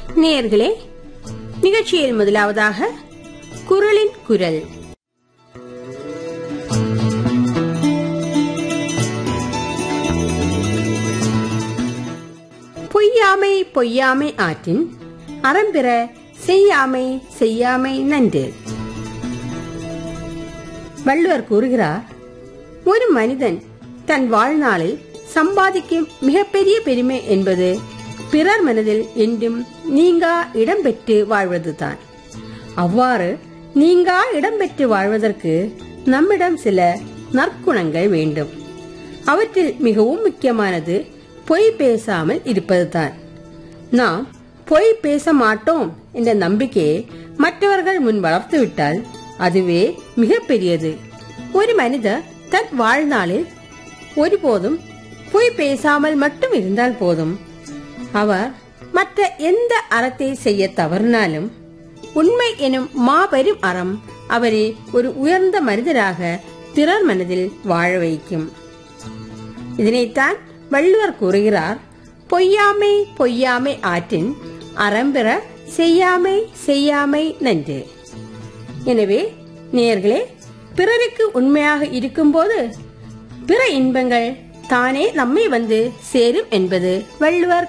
நேயர்களே நிகழ்ச்சியில் முதலாவதாக குரலின் குரல் பொய்யாமை பொய்யாமை ஆற்றின் அறம்பிற செய்யாமை செய்யாமை நன்று வள்ளுவர் கூறுகிறார் ஒரு மனிதன் தன் வாழ்நாளில் சம்பாதிக்கும் மிகப்பெரிய பெருமை என்பது பிறர் மனதில் என்றும் நீங்கா இடம்பெற்று வாழ்வதுதான் அவ்வாறு நீங்கா இடம்பெற்று வாழ்வதற்கு நம்மிடம் சில நற்குணங்கள் வேண்டும் அவற்றில் மிகவும் முக்கியமானது பொய் பேசாமல் இருப்பதுதான் நாம் பொய் பேச மாட்டோம் என்ற நம்பிக்கையை மற்றவர்கள் முன் வளர்த்துவிட்டால் அதுவே மிகப்பெரியது ஒரு மனிதர் தன் வாழ்நாளில் ஒருபோதும் பொய் பேசாமல் மட்டும் இருந்தால் போதும் அவர் மற்ற எந்த அறத்தை செய்ய தவறினாலும் உண்மை எனும் மாபெரும் அறம் அவரை ஒரு உயர்ந்த மனிதராக பிறர் மனதில் வாழ வைக்கும் இதனைத்தான் வள்ளுவர் கூறுகிறார் பொய்யாமை பொய்யாமை ஆற்றின் அறம்பெற செய்யாமை செய்யாமை நன்று எனவே நேயர்களே பிறருக்கு உண்மையாக இருக்கும்போது பிற இன்பங்கள் தானே நம்மை வந்து சேரும் என்பது வள்ளுவர்